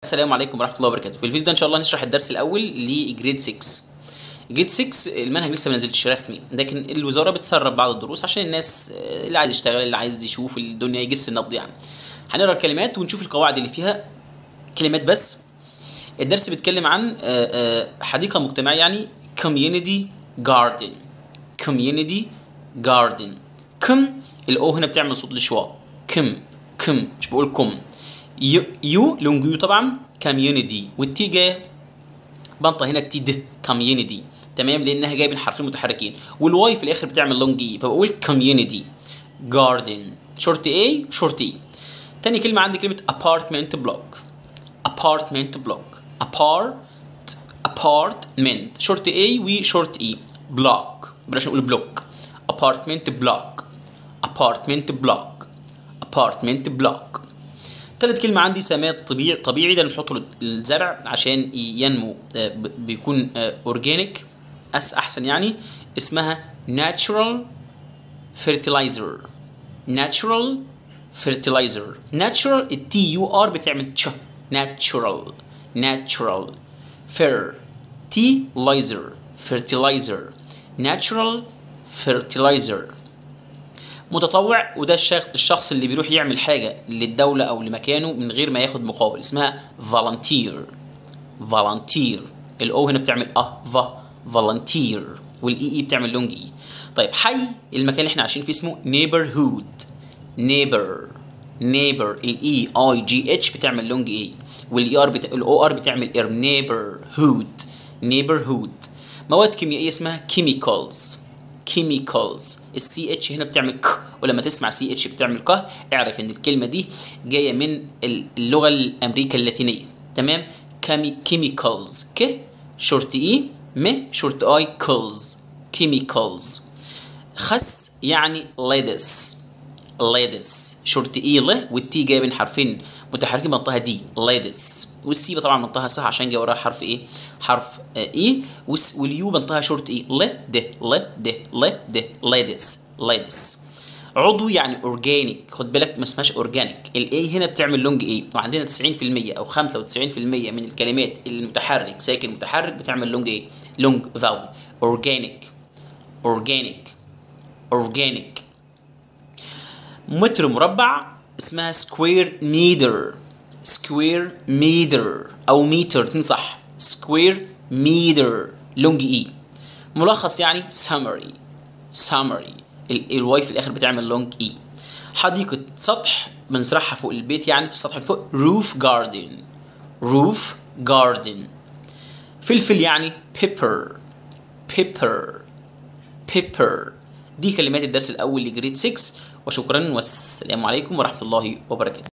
السلام عليكم ورحمه الله وبركاته في الفيديو ده ان شاء الله هنشرح الدرس الاول لجريد 6 جريد 6 المنهج لسه ما نزلش رسمي لكن الوزاره بتسرب بعض الدروس عشان الناس اللي عايز يشتغل اللي عايز يشوف الدنيا يجس النبض يعني هنقرا الكلمات ونشوف القواعد اللي فيها كلمات بس الدرس بيتكلم عن حديقه مجتمعيه يعني community garden community garden كم الاو هنا بتعمل صوت الشواء كم كم مش بقول كم يو, يو لونج يو طبعا كوميونيتي والتي جايه بنطه هنا التي د كوميونيتي تمام لانها جايه من حرفين متحركين والواي في الاخر بتعمل لونج اي فبقول كوميونيتي جاردن شورت اي شورت اي تاني كلمه عندي كلمه ابارتمنت بلوك ابارتمنت بلوك ابارت ابارتمنت شورت اي وشورت اي بلوك بلاش نقول بلوك ابارتمنت بلوك ابارتمنت بلوك ابارتمنت بلوك تالت كلمة عندي سماد طبيعي طبيعي ده نحط له الزرع عشان ينمو بيكون اورجانيك أس احسن يعني اسمها natural fertilizer natural fertilizer natural التي يو ار بتعمل تش natural natural fer تي لايزر fertilizer natural fertilizer متطوع وده الشخص اللي بيروح يعمل حاجه للدوله او لمكانه من غير ما ياخد مقابل اسمها فالنتير فالنتير الاو هنا بتعمل اه فا فالنتير والاي اي بتعمل لونج اي طيب حي المكان اللي احنا عايشين فيه اسمه نيبرهود نيبر نيبر الاي اي جي اتش بتعمل لونج اي والاي ار بتا... الاو ار بتعمل اير نيبرهود نيبرهود مواد كيميائيه اسمها كيميكالز chemicals السي اتش هنا بتعمل ك ولما تسمع سي اتش بتعمل ك اعرف ان الكلمه دي جايه من اللغه الامريكا اللاتينيه تمام chemicals ك شورت اي م شورت اي كولز chemicals خس يعني ليدس ليدس شورت اي ل والتي جايه من حرفين متحركين منطقه دي ليدس والسي طبعا منطقها صح عشان جاي وراها حرف ايه حرف اي واليو منطقها شورت اي ل د ل د ل د ليدس ليدس عضوي يعني اورجانيك خد بالك ما اسمهاش اورجانيك الاي هنا بتعمل لونج اي وعندنا 90% او 95% من الكلمات المتحرك ساكن متحرك بتعمل لونج اي لونج فاول اورجانيك اورجانيك اورجانيك متر مربع اسمها سكوير ميتر سكوير ميتر او متر تنصح سكوير ميتر لونج اي ملخص يعني summary summary الواي في الاخر بتعمل لونج اي حديقة سطح بنزرعها فوق البيت يعني في السطح فوق روف جاردن روف جاردن فلفل يعني pepper pepper pepper دي كلمات الدرس الاول لجريد 6 وشكرا والسلام عليكم ورحمه الله وبركاته